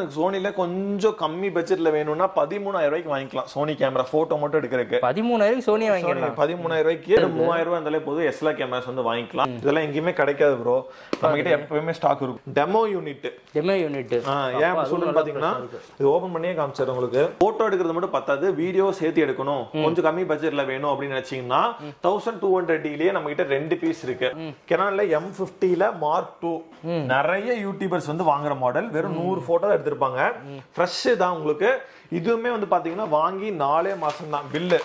எனக்கு சோனில கொஞ்சம் கம்மி பட்ஜெட்ல வேணும்னா பதிமூணாயிரம் ரூபாய்க்கு வாங்கிக்கலாம் சோனி கேமரா போட்டோ மட்டும் எடுக்கிறதுக்கு பதிமூணாயிரம் சோனியா வாங்கிடலாம் பதிமூணாயிரம் ரூபாய்க்கு மூவாயிரம் ரூபாய் இருந்தாலே போதும் எஸ்எல்ஆர் கேமராஸ் வந்து வாங்கிக்கலாம் இதெல்லாம் எங்கேயுமே கிடைக்காது ப்ரோ நம்ம கிட்ட எப்பவுமே ஸ்டாக் இருக்கும் டெமோ யூனிட் டெமோ யூனிட் ஏன் சொல்லுன்னு பாத்தீங்கன்னா இது ஓபன் பண்ணியே காமிச்சாரு உங்களுக்கு போட்டோ எடுக்கிறது மட்டும் பத்தாது வீடியோ சேர்த்து எடுக்கணும் கொஞ்சம் கம்மி பட்ஜெட்ல வேணும் அப்படின்னு நினைச்சீங்கன்னா தௌசண்ட் டூ ஹண்ட்ரட் டிலேயே நம்ம கிட்ட ரெண்டு பீஸ் இருக்கு கெனான்ல எம் பிப்டில மார்க் டூ நிறைய யூடியூபர்ஸ் வந்து வாங்குற மாடல் வெறும் நூறு போட்டோ தான் எடுத்திருப்பாங்க ஃப்ரெஷ் தான் உங்களுக்கு இதுவுமே வந்து பாத்தீங்கன்னா வாங்கி நாலே மாசம் தான் bill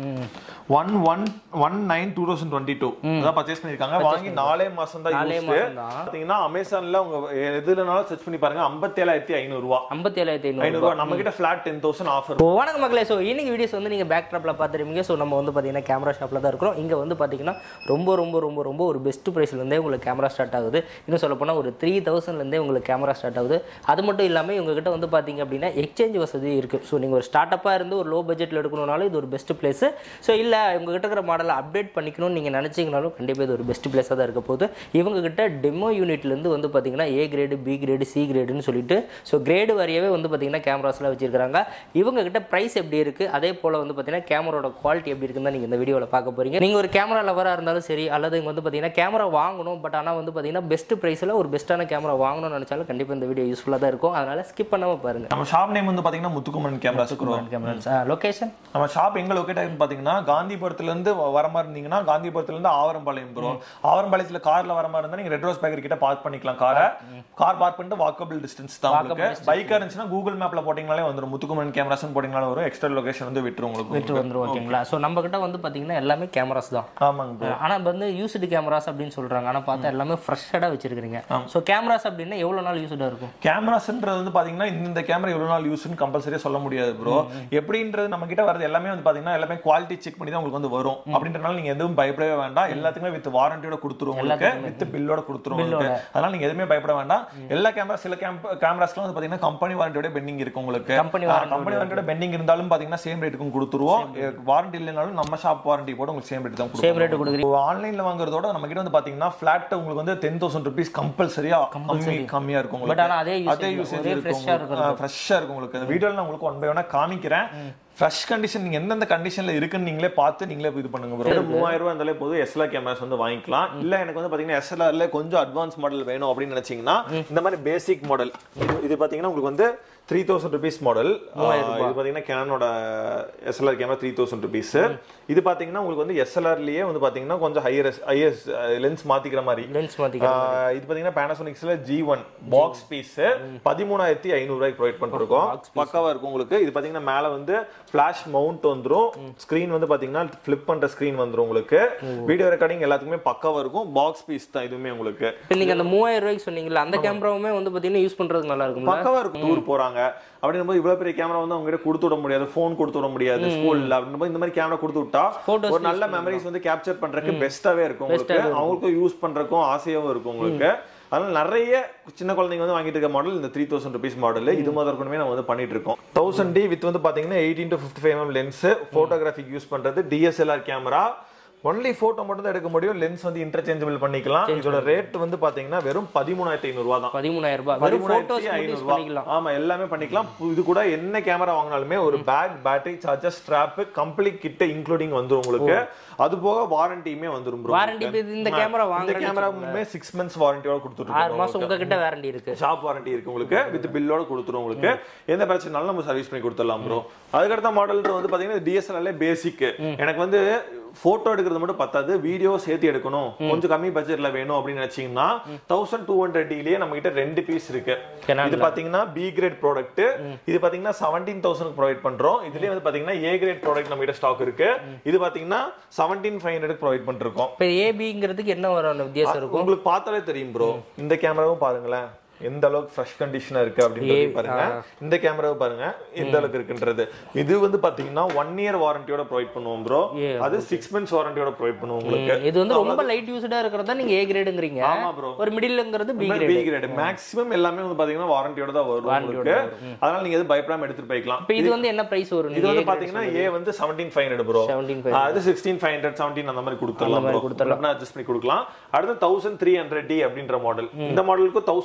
one one one nine two thousand twenty two அதான் பர்ச்சேஸ் பண்ணிருக்காங்க வாங்கி நாலே மாசம் தான் நாலே யூஸ் மாசம் தான். பாத்தீங்கன்னா அமேசான்ல உங்க எதுலனாலும் சர்ச் பண்ணி பாருங்க ஐம்பத்தி ஏழாயிரத்தி ஐநூறு ரூபா ஐம்பத்தி ஏழாயிரத்தி ஐநூறு ஐநூறு ரூபா நம்ம கிட்ட ஃபிளாட் டென் தௌசண்ட் ஆஃபர் ஓ, வணக்கம் மக்களே ஸோ இன்னைக்கு வீடியோஸ் வந்து நீங்கள் பேக் ட்ராப்பில் பார்த்துருப்பீங்க ஸோ நம்ம வந்து பார்த்தீங்கன்னா கேமரா ஷாப்பில் தான் இருக்கிறோம் இங்கே வந்து பார்த்தீங்கன்னா ரொம்ப ரொம்ப ரொம்ப ரொம்ப ஒரு பெஸ்ட் ப்ரைஸ்லேருந்தே உங்களுக்கு கேமரா ஸ்டார்ட் ஆகுது இன்னும் சொல்ல போனால் ஒரு த்ரீ தௌசண்ட்லேருந்தே உங்களுக்கு கேமரா ஸ்டார்ட் ஆகுது அது மட்டும் இல்லாமல் உங்ககிட்ட வந்து பார்த்தீங்க அப்படின்னா எக்ஸ்சேஞ்ச் வசதி இருக்குது ஸோ நீங்கள் ஒரு ஸ்டார்ட் அப்பாக இருந்து ஒரு லோ பட்ஜெட்டில் எடுக்கணும்னாலும் இது ஒரு பெஸ்ட் பிளேஸ் ஸோ இல்லை உங்ககிட்ட இருக்கிற மாடலை அப்டேட் பண்ணிக்கணும்னு நீங்கள் நினச்சிங்கனாலும் கண்டிப்பாக இது ஒரு பெஸ்ட் பிளேஸாக தான் இருக்க போகுது இவங்க கிட்ட டெமோ யூனிட்லேருந்து வந்து பார்த்தீங்கன்னா A grade B grade C கிரேடுன்னு சொல்லிட்டு ஸோ கிரேடு வாரியாவே வந்து பார்த்தீங்கன்னா கேமராஸ்லாம் வச்சிருக்காங்க இவங்க கிட்ட ப்ரைஸ் எப்படி இருக்குது அதே போல் வந்து பார்த்தீங்கன்னா கேமராவோட குவாலிட்டி எப்படி இருக்குன்னு தான் நீங்கள் இந்த வீடியோவில் பார்க்க போகிறீங்க நீங்கள் ஒரு கேமரா லவராக இருந்தாலும் சரி அல்லது இங்கே வந்து பார்த்தீங்கன்னா கேமரா வாங்கணும் பட் ஆனால் வந்து பார்த்தீங்கன்னா பெஸ்ட் ப்ரைஸில் ஒரு பெஸ்ட்டான கேமரா வாங்கணும்னு நினச்சாலும் கண்டிப்பாக இந்த வீடியோ யூஸ்ஃபுல்லாக தான் இருக்கும் அதனால் ஸ்கிப் பண்ணாமல் பாருங்கள் நம்ம ஷாப் நேம் வந்து பாத்தீங்கன்னா முத்துக்குமரன் கேமராஸ் கேமரா லொக்கேஷன் நம்ம ஷாப் எங்க லொக்கேட் ஆகுதுன்னு பாத்தீங்கன்னா காந்திபுரத்துல இருந்து வ- வர மாதிரி இருந்தீங்கன்னா காந்திபுரத்துல இருந்து ஆவரம்பாளையம் ப்ரோ ஆவரம்பாளையத்துல கார்ல வர மாதிரி இருந்தா நீங்க ரெட் ரோஸ் பேக்கர் கிட்ட பார்க் பண்ணிக்கலாம் காரை கார் பார்க் பண்ணிட்டு வாக்கபிள் டிஸ்டன்ஸ் தான் உங்களுக்கு பைக்கா இருந்துச்சுன்னா கூகுள் மேப்ல போட்டீங்கனாலே வந்துரும் முத்துக்குமரன் கேமராஸ் போட்டீங்கனாலே வரும் எக்ஸ்ட்ரா லொகேஷன் வந்து விட்டுரும் உங்களுக்கு விட்டு வந்துடும் ஓகேங்களா ஸோ நம்ம கிட்ட வந்து பார்த்தீங்கன்னா எல்லாமே கேமராஸ் தான் ஆமாங்க bro. ஆனால் வந்து யூஸ்டு கேமராஸ் அப்படின்னு சொல்கிறாங்க ஆனால் பார்த்தா எல்லாமே ஃப்ரெஷ்ஷாக வச்சிருக்கீங்க ஸோ கேமராஸ் அப்படின்னா எவ்வளோ நாள் யூஸ்டாக இருக்கும் கேமராஸ்ன்றது வந்து பாத்தீங்கன்னா இந்த கேமரா எவ்வளவு நாள் யூஸ்னு கம்பல்சரியா சொல்ல முடியாது ப்ரோ எப்படின்றது நம்ம கிட்ட வரது எல்லாமே வந்து பாத்தீங்கன்னா எல்லாமே குவாலிட்டி செக் பண்ணி தான் உங்களுக்கு வந்து வரும் அப்படின்றனால நீங்க எதுவும் பயப்படவே வேண்டாம் எல்லாத்துக்குமே வித் வாரண்டியோட கொடுத்துருவோம் உங்களுக்கு வித் பில்லோட கொடுத்துருவோம் உங்களுக்கு அதனால நீங்க எதுவுமே பயப்பட வேண்டாம் எல்லா கேமரா சில கேமராஸ்லாம் வந்து பாத்தீங்கன்னா கம்பெனி வாரண்டியோட பெண்டிங் இருக்கு உங்களுக்கு Company கம்பெனி வாரண்டியோட பெண்டிங் இருந்தாலும் பாத்தீங்கன்னா சேம் ரேட்டுக்கும் கொடுத்துருவோம் வாரண்டி இல்லைனாலும் நம்ம ஷாப் வாரண்டி போட உங்களுக்கு சேம் ரேட் தான் சேம் கொடுப்போம் ரேட்டு கொடுக்குறீங்க ஆன்லைன்ல வாங்குறதோட நம்ம கிட்ட வந்து பாத்தீங்கன்னா பிளாட் உங்களுக்கு வந்து டென் தௌசண்ட் ருபீஸ் கம்பல்சரியா கம்மி கம்மியா இருக்கும் பட் உங்களுக்கு ஆனால் அதே அதே யூஸ் யூசேஜ் ஒரே இருக்கும் ஃப்ரெஷ்ஷாக இருக்கும் ஃப்ரெஷ்ஷா இருக்கும் உங்களுக்கு இந்த வீடியோல நான் உங்களுக்கு ஒன் பை ஒன்னா காமிக்கிறேன் ஃப்ரெஷ் கண்டிஷன் நீங்க எந்தெந்த கண்டிஷன்ல இருக்குன்னு நீங்களே பார்த்து நீங்களே இது பண்ணுங்க ப்ரோ மூவாயிரம் ரூபாய் இருந்தாலே போதும் எஸ்எல்ஆர் கேமராஸ் வந்து வாங்கிக்கலாம் இல்ல எனக்கு வந்து பாத்தீங்கன்னா எஸ்எல்ஆர்ல கொஞ்சம் அட்வான்ஸ் மாடல் வேணும் அப்படின்னு நினைச்சீங்கன்னா இந்த மாதிரி பேசிக் மாடல் இது பாத்தீங்கன்னா உங்களுக்கு வந்து த்ரீ தௌசண்ட் ருபீஸ் மாடல் இது பாத்தீங்கன்னா கேனோட SLR camera three thousand rupees இது பாத்தீங்கன்னா உங்களுக்கு வந்து எஸ்எல்ஆர்லயே வந்து பாத்தீங்கன்னா கொஞ்சம் ஹையர் ஹையர் லென்ஸ் மாத்திக்கிற மாதிரி லென்ஸ் மாற்றிக்க ஆஹ் இது பாத்தீங்கன்னா பேனாசோனிக்ஸ்ல ஜி ஒன் பாக்ஸ் பீஸ் பதிமூணாயிரத்தி ஐநூறு ரூபாய்க்கு ப்ரொவைட் பண்ணிருக்கோம் பக்காவா இருக்கும் உங்களுக்கு இது பாத்தீங்கன்னா மேல வந்து ஃபிளாஷ் மவுண்ட் வந்துரும் ஸ்கிரீன் வந்து பாத்தீங்கன்னா ஃபிளிப் பண்ற ஸ்கிரீன் வந்துரும் உங்களுக்கு வீடியோ ரெக்கார்டிங் எல்லாத்துக்குமே பக்காவா இருக்கும் பாக்ஸ் பீஸ் தான் இதுவுமே உங்களுக்கு இப்போ நீங்கள் அந்த மூவாயிரம் ரூபாய்க்கு சொன்னீங்கல்ல அந்த கேமராவுமே வந்து பார்த்தீங்கன்னா யூஸ் பண்ணுறதுக்கு நல்லா இருக்கும்ல பக்காவா இருக்கும் டூர் போறாங்க அப்படின்னும் போது இவ்வளவு பெரிய கேமரா வந்து அவங்க கிட்ட கொடுத்து விட முடியாது போன் கொடுத்து விட முடியாது ஸ்கூல்ல அப்படின்னும் போது இந்த மாதிரி கேமரா கொடுத்து விட்டா Photos ஒரு நல்ல மெமரிஸ் வந்து கேப்சர் பண்றதுக்கு பெஸ்ட்டாவே இருக்கும் உங்களுக்கு அவங்களுக்கும் யூஸ் பண்றதுக்கும் ஆசையாவும் இருக்கும் உங்களுக்கு அதனால நிறைய சின்ன குழந்தைங்க வந்து வாங்கிட்டு இருக்க மாடல் இந்த த்ரீ தௌசண்ட் ருபீஸ் மாடல் இது முதற்கொண்டுமே நம்ம வந்து பண்ணிட்டு இருக்கோம் தௌசண்ட் டி வித் வந்து பாத்தீங்கன்னா eighteen to fifty five M lens photographic use பண்றது டிஎஸ்எல்ஆர் கேமரா ஒன்லி போட்டோ மட்டும் தான் எடுக்க முடியும் லென்ஸ் வந்து இன்டர்சேஞ்சபிள் பண்ணிக்கலாம் இதோட ரேட் வந்து பாத்தீங்கன்னா வெறும் பதிமூணாயிரத்தி ஐநூறு ரூபா தான் பதிமூணாயிரம் ரூபாய் வெறும் ஃபோட்டோஸ் யூஸ் பண்ணிக்கலாம் ஆமா எல்லாமே பண்ணிக்கலாம் பு- இது கூட என்ன கேமரா வாங்கினாலுமே ஒரு bag battery charger strap complete kit including வந்துரும் உங்களுக்கு அது போக வாரண்டியுமே வந்துரும் bro. வாரண்டி இந்த கேமரா இந்த வாங்குறேன்னு கேமராவுமே சிக்ஸ் மந்த்ஸ் வாரண்டியோட கொடுத்துட்டு ஆறு மாசம் உங்ககிட்ட வாரண்டி இருக்கு ஷாப் வாரண்டி இருக்கு உங்களுக்கு வித் பில்லோட கொடுத்துரும் உங்களுக்கு எந்த பிரச்சனைனாலும் நம்ம சர்வீஸ் பண்ணி கொடுத்துடலாம் ப்ரோ அதுக்கடுத்த மாடல் வந்து பாத்தீங்கன்னா டிஎஸ்எல்ஆர்ல பேசிக் எனக்கு வந்து போட்டோ எடுக்கிறது மட்டும் பத்தாது வீடியோ சேர்த்து எடுக்கணும் கொஞ்சம் கம்மி பட்ஜெட்ல வேணும் அப்படின்னு நினைச்சீங்கன்னா தௌசண்ட் டூ ஹண்ட்ரட் டிலேயே நம்ம கிட்ட ரெண்டு பீஸ் இருக்கு Canon இது பாத்தீங்கன்னா பி கிரேட் ப்ராடக்ட் இது பாத்தீங்கன்னா செவன்டீன் தௌசண்ட் ப்ரொவைட் பண்றோம் இதுலயே வந்து பாத்தீங்கன்னா ஏ கிரேட் ப்ராடக்ட் நம்ம கிட்ட ஸ்டாக் இருக்கு இது பாத்தீங்கன்னா செவன்டீன் ஃபைவ் ஹண்ட்ரட் ப்ரொவைட் பண்ணிருக்கோம் இப்போ ஏபிங்கிறதுக்கு என்ன வரும் வித்தியாசம் இருக்கும் உங்களுக்கு பார்த்தாலே தெரியும் ப்ரோ இந்த கேமராவும் பாருங்களேன் எந்த அளவுக்கு ஃப்ரெஷ் கண்டிஷனா இருக்கு அப்படின்றது பாருங்க இந்த கேமராவை பாருங்க எந்த அளவுக்கு இருக்குன்றது இது வந்து பாத்தீங்கன்னா ஒன் இயர் வாரண்டியோட ப்ரொவைட் பண்ணுவோம் ப்ரோ அது சிக்ஸ் மந்த்ஸ் வாரண்டியோட ப்ரொவைட் பண்ணுவோம் உங்களுக்கு இது வந்து ரொம்ப லைட் யூஸ்டா இருக்கிறதா நீங்க ஏ கிரேடுங்கிறீங்க ஆமா ப்ரோ ஒரு மிடில்ங்கிறது B grade B grade maximum எல்லாமே வந்து பாத்தீங்கன்னா வாரண்டியோட தான் வரும் உங்களுக்கு அதனால நீங்க எது பயப்படாம எடுத்துட்டு போய்க்கலாம் இப்போ இது வந்து என்ன பிரைஸ் வரும் இது வந்து பாத்தீங்கன்னா ஏ வந்து seventeen five hundred bro seventeen அது சிக்ஸ்டீன் ஃபைவ் ஹண்ட்ரட் செவன்டீன் அந்த மாதிரி கொடுத்துடலாம் ப்ரோ அட்ஜஸ்ட் பண்ணி கொடுக்கலாம் அடுத்து தௌசண்ட் த்ரீ ஹண்ட்ரட் டி அப்படின்ற மாடல் இந்த மாடலுக்கு தௌசண்ட் டூ ஹண்ட்ரட்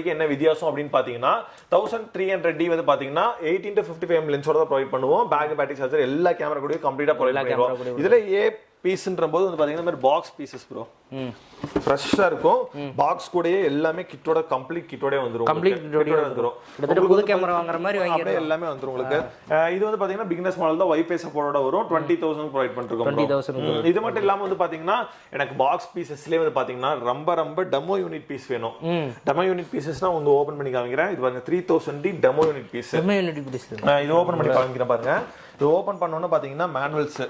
டிக்கு என்ன வித்தியாசம் அப்படின்னு பாத்தீங்கன்னா தௌசண்ட் த்ரீ ஹண்ட்ரட் டி வந்து பாத்தீங்கன்னா எயிட்டீன் டு ஃபிஃப்டி ஃபைவ் லென்ஸோட தான் ப்ரொவைட் பண்ணுவோம் பேக் பேட்டரி சார்ஜர் எல்லா கேமரா கூடயும் கம்ப்ளீட்டா ப்ரொவைட் பண்ணிடுவோம் இதுல ஏ பீஸ்ன்ற போது வந்து பாத்தீங்கன்னா இந்த மாதிரி பாக்ஸ் பீசஸ் ப்ரோ ம் ஃப்ரெஷ்ஷா இருக்கும் பாக்ஸ் கூடயே எல்லாமே கிட்டோட கம்ப்ளீட் கிட்டோட வந்துரும் Complete உங்களுக்கு. kit ஓடயே கிட்டோட வந்துரும் கிட்டத்தட்ட புது கேமரா வாங்குற மாதிரி வாங்கி அப்படியே எல்லாமே வந்துரும் உங்களுக்கு அஹ் இது வந்து பாத்தீங்கன்னா பிகினஸ் மாடல் தான் வைஃபை சப்போர்ட்டோட வரும் டுவெண்ட்டி தௌசண்ட் ப்ரொவைட் பண்ணிருக்கோம் bro. 20,000 ம், இது மட்டும் இல்லாம வந்து பாத்தீங்கன்னா எனக்கு பாக்ஸ் பீசஸ்லயே வந்து பாத்தீங்கன்னா ரொம்ப ரொம்ப டெமோ யூனிட் பீஸ் வேணும் ம் டெமோ யூனிட் பீசஸ்னா வந்து ஓபன் பண்ணி காமிக்கிறேன் இது பாருங்க three thousand D demo unit piece செம்ம யூனிட்டி பிடிச்சி இது ஓபன் பண்ணி காமிக்கிறேன் பாருங்க இது ஓபன் பண்ணோன்னு பாத்தீங்கன்னா மேனுவல்ஸ்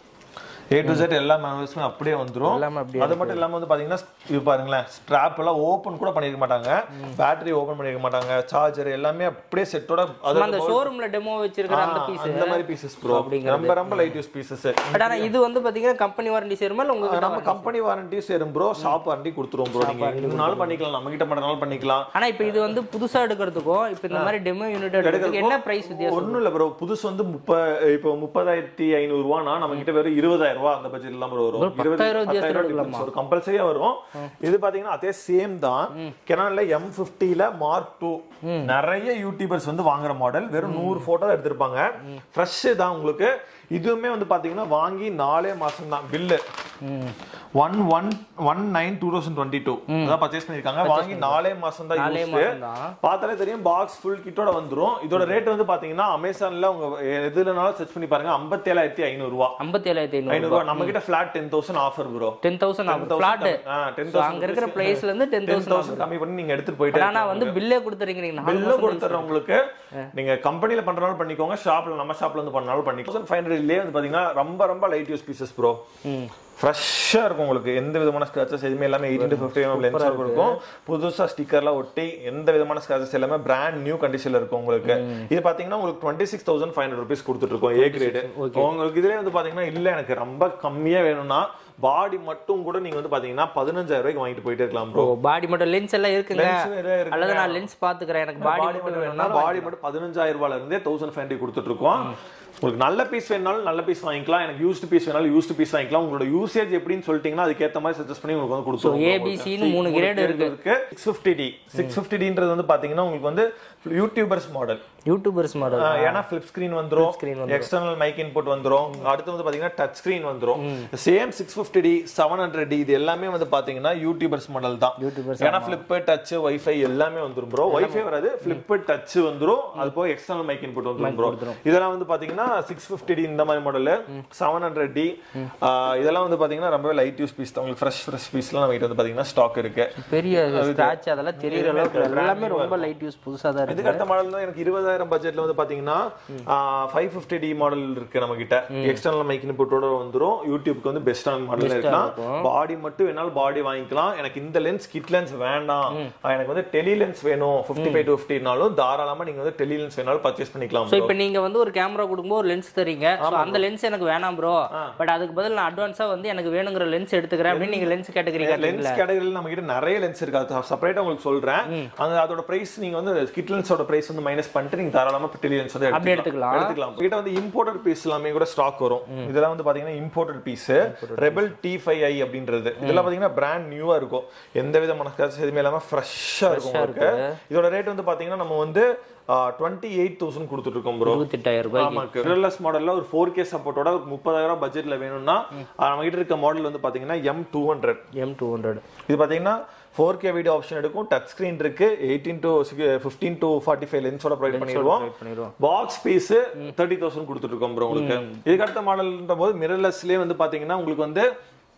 ஏ டு Z எல்லா மேனுவல்ஸுமே அப்படியே வந்துரும் எல்லாமே அப்படியே அது மட்டும் இல்லாம வந்து பாத்தீங்கன்னா இது பாருங்களேன் ஸ்ட்ராப் எல்லாம் ஓபன் கூட பண்ணிருக்க மாட்டாங்க பேட்டரி ஓபன் பண்ணிருக்க மாட்டாங்க சார்ஜர் எல்லாமே அப்படியே செட்டோட அது அந்த ஷோரூம்ல டெமோ வச்சிருக்கிற அந்த பீஸ் அந்த மாதிரி பீசஸ் ப்ரோ ரொம்ப ரொம்ப லைட் யூஸ் பீசஸ் பட் ஆனா இது வந்து பாத்தீங்கன்னா கம்பெனி வாரண்டி சேருமா இல்ல உங்களுக்கு நம்ம கம்பெனி வாரண்டி சேரும் ப்ரோ ஷாப் வாரண்டி கொடுத்துருவோம் ப்ரோ நீங்க எங்கனாலும் பண்ணிக்கலாம் நம்ம கிட்ட பண்ணனாலும் பண்ணிக்கலாம் ஆனா இப்போ இது வந்து புதுசா எடுக்கிறதுக்கும் இப்போ இந்த மாதிரி டெமோ யூனிட் எடுக்கிறதுக்கு என்ன பிரைஸ் வித்தியாசம் ஒண்ணும் இல்ல ப்ரோ புதுசு வந்து முப்ப இப்போ முப்பதாயிரத்தி ஐநூறு ரூபானா நம்ம கிட்ட வெறும் இருபதாயிரம் ரூபாய் அந்த பட்ஜெட் எல்லாம் வரும் இருபது பத்தாயிரம் வித்தியாசம் பத்தாயிரம் difference வரும் கம்பல்சரியா வரும் இது பாத்தீங்கன்னா அதே சேம் தான் கெனான்ல எம் பிப்டில மார்க் டூ நிறைய யூடியூபர்ஸ் வந்து வாங்குற மாடல் வெறும் நூறு போட்டோ எடுத்திருப்பாங்க ஃப்ரெஷ் தான் உங்களுக்கு இதுவுமே வந்து பாத்தீங்கன்னா வாங்கி நாலே மாசம் தான் bill one one one nine two thousand twenty two அதான் பர்ச்சேஸ் பண்ணிருக்காங்க வாங்கி நாலே மாசம் தான் நாலே use. மாசம் தான் பார்த்தாலே தெரியும் பாக்ஸ் ஃபுல் கிட்டோட வந்துரும் இதோட ரேட் வந்து பாத்தீங்கன்னா அமேசான்ல உங்க எதுலனாலும் சர்ச் பண்ணி பாருங்க ஐம்பத்தி ஏழாயிரத்தி ஐநூறு ரூபா ஐம்பத்தி ஏழாயிரத்தி ஐநூறு ஐநூறு ரூபா நம்ம கிட்ட flat ten thousand offer bro ten thousand ஆகும் ஃபிளாட் டென் அங்க இருக்கிற பிளேஸ்ல இருந்து டென் டென் தௌசண்ட் தௌசண்ட் கம்மி பண்ணி நீங்க எடுத்துட்டு போயிட்டு ஆனா வந்து பில்லே கொடுத்துறீங்க நாலு பில்லும் கொடுத்துறேன் உங்களுக்கு நீங்க கம்பெனில பண்றனாலும் பண்ணிக்கோங்க ஷாப்ல நம்ம ஷாப்ல இருந்து பண்ணாலும் பண்ணிக்கோங்க ஃபைவ் ஹண்ட்ரட்லயே வந்து பாத்தீங்கன்னா ரொம்ப ரொம்ப லைட் யூஸ் பீசஸ் ப்ரோ ம் ஃப்ரெஷ்ஷாக இருக்கும் உங்களுக்கு எந்த விதமான ஸ்க்ராச்சஸ் எதுவுமே எல்லாமே eighteen to fifty MM lens இருக்கும் புதுசாக ஸ்டிக்கர்லாம் ஒட்டி எந்த விதமான ஸ்க்ராச்சஸ் எல்லாமே பிராண்ட் நியூ கண்டிஷனில் இருக்கும் உங்களுக்கு இது பார்த்தீங்கன்னா உங்களுக்கு twenty six thousand five hundred rupees கொடுத்துட்ருக்கோம் ஏ கிரேடு உங்களுக்கு இதுலேயே வந்து பார்த்தீங்கன்னா இல்லை எனக்கு ரொம்ப கம்மியாக வேணும்னா பாடி மட்டும் கூட நீங்க வந்து பாத்தீங்கன்னா பதினஞ்சாயிரம் ரூபாய்க்கு வாங்கிட்டு போயிட்டே இருக்கலாம் ப்ரோ ஓ பாடி மட்டும் லென்ஸ் எல்லாம் இருக்குங்க Lens வேற இருக்கு. அல்லது நான் லென்ஸ் பாத்துக்கிறேன் எனக்கு பாடி பாடி மட்டும் வேணும்னா பாடி மட்டும் பதினஞ்சாயிரம் ரூபாயில இருந்தே தௌசண்ட் ஃபைவ் ஹண்ட்ரட் கொடுத்துட்டு இருக்கோம் உங்களுக்கு நல்ல பீஸ் வேணாலும் நல்ல பீஸ் வாங்கிக்கலாம் எனக்கு யூஸ்டு பீஸ் வேணாலும் யூஸ்டு பீஸ் வாங்கிக்கலாம் உங்களோட யூசேஜ் எப்படின்னு சொல்லிட்டீங்கன்னா அதுக்கேத்த மாதிரி சஜஸ்ட் பண்ணி உங்களுக்கு வந்து கொடுத்துருவோம் ஏபிசின்னு மூணு கிரேட் இருக்கு இருக்கு six fifty D six fifty டின்றது வந்து பாத்தீங்கன்னா உங்களுக்கு வந்து யூடியூபர்ஸ் மாடல் யூடியூபர்ஸ் மாடல் ஏன்னா ஃபிளிப் ஸ்கிரீன் வந்துரும் screen எக்ஸ்டர்னல் மைக் இன்புட் வந்துரும் அடுத்து வந்து பாத்தீங்கன்னா டச் ஸ்கிரீன் வந்துரும் same six fifty D seven hundred D இது எல்லாமே வந்து பாத்தீங்கன்னா யூடியூபர்ஸ் மாடல் தான் யூடியூபர்ஸ் ஏன்னா ஃபிளிப் டச் வைஃபை எல்லாமே வந்துரும் ப்ரோ வைஃபை வராது ஃபிளிப் டச் வந்துரும் அது போக எக்ஸ்டர்னல் மைக் இன்புட் வந்துரும் ப்ரோ இதெல்லாம் வந்து பாத்தீங்கன்னா சிக்ஸ் ஃபிஃப்டி டி இந்த மாதிரி மாடல் செவன் ஹண்ட்ரட் டி இதெல்லாம் வந்து பாத்தீங்கன்னா ரொம்பவே லைட் யூஸ் பீஸ் தான் உங்களுக்கு ஃப்ரெஷ் ஃப்ரெஷ் பீஸ்லாம் நம்ம கிட்ட வந்து பாத்தீங்கன்னா ஸ்டாக் இருக்கு பெரிய ஸ்கிராட்ச் அதெல்லாம் தெரியற அளவுக்கு எல்லாமே ரொம்ப லைட் யூஸ் புதுசா தான் இருக்கு இதுக்கு அடுத்த மாடல் தான் எனக்கு இருபதாயிரம் பட்ஜெட்ல வந்து பாத்தீங்கன்னா ஃபைவ் ஃபிஃப்டி டி மாடல் இருக்கு நம்ம கிட்ட எக்ஸ்டர்னல் மைக் இன்புட்டோட வந்துரும் யூடியூப்க்கு வந்து பெஸ்டான மாடல் இருக்கலாம் பாடி மட்டும் வேணாலும் பாடி வாங்கிக்கலாம் எனக்கு இந்த லென்ஸ் கிட் லென்ஸ் வேண்டாம் ஆஹ் எனக்கு வந்து டெலி லென்ஸ் வேணும் ஃபிஃப்டி ஃபைவ் டு ஃபிஃப்டினாலும் தாராளமா நீங்க வந்து டெலி லென்ஸ் வேணாலும் பர்ச்சேஸ் பண்ணிக்கலாம் ஸோ இப்போ நீங்க வந்து ஒரு கேமரா கொடுக்கும்போது ஒரு லென்ஸ் தரீங்க ஸோ அந்த லென்ஸ் எனக்கு வேணாம் ப்ரோ பட் அதுக்கு பதில் நான் அட்வான்ஸா வந்து எனக்கு வேணுங்கிற லென்ஸ் எடுத்துக்கிறேன் அப்படின்னு நீங்க லென்ஸ் கேட்டுக்கிறீங்க லென்ஸ் கேட்டகரியில் நம்ம கிட்ட நிறைய லென்ஸ் இருக்கு அது செப்பரேட்டா உங்களுக்கு சொல்றேன் அந்த அதோட பிரைஸ் நீங்க வந்து கிட் லென்ஸோட பிரைஸ் வந்து மைனஸ் பண்ணிட்டு நீங்க தாராளமா டெலி லென்ஸ் வந்து அப்படி எடுத்துக்கலாம். எடுத்துக்கலாம் கிட்ட வந்து இம்போர்ட்டட் பீஸ் எல்லாமே கூட ஸ்டாக் வரும் இதெல்லாம் வந்து பாத்தீங்கன்னா imported piece Rebel T five I அப்படின்றது இதெல்லாம் பாத்தீங்கன்னா பிராண்ட் நியூவா இருக்கும் எந்த விதமான ஸ்கிராச்சஸ் எதுவுமே இல்லாம ஃப்ரெஷ்ஷா இருக்கும் உங்களுக்கு இதோட ரேட் வந்து பாத்தீங்கன்னா நம்ம வந்து டுவெண்ட்டி எயிட் தௌசண்ட் கொடுத்துட்டு இருக்கோம் ப்ரோ இருபத்தெட்டாயிரம் ரூபாய் ஆமாக்கு மிரர்லெஸ் மாடல்ல ஒரு ஃபோர் கே சப்போர்ட்டோட ஒரு முப்பதாயிரம் பட்ஜெட்ல வேணும்னா ஆஹ் நம்ம கிட்ட இருக்க மாடல் வந்து பாத்தீங்கன்னா M two hundred M two hundred இது பாத்தீங்கன்னா ஃபோர் கே வீடியோ ஆப்ஷன் எடுக்கும் டச் ஸ்கிரீன் இருக்கு eighteen to fifteen to forty five லென்ஸோட ப்ரொவைட் பண்ணிடுவோம் பண்ணிடுவோம் பாக்ஸ் பீஸ் தேர்ட்டி தௌசண்ட் கொடுத்துட்டு இருக்கோம் ப்ரோ உங்களுக்கு இதுக்கு அடுத்த மாடல்ன்ற போது மிரர்லெஸ்லேயே வந்து பாத்தீங்கன்னா உங்களுக்கு வந்து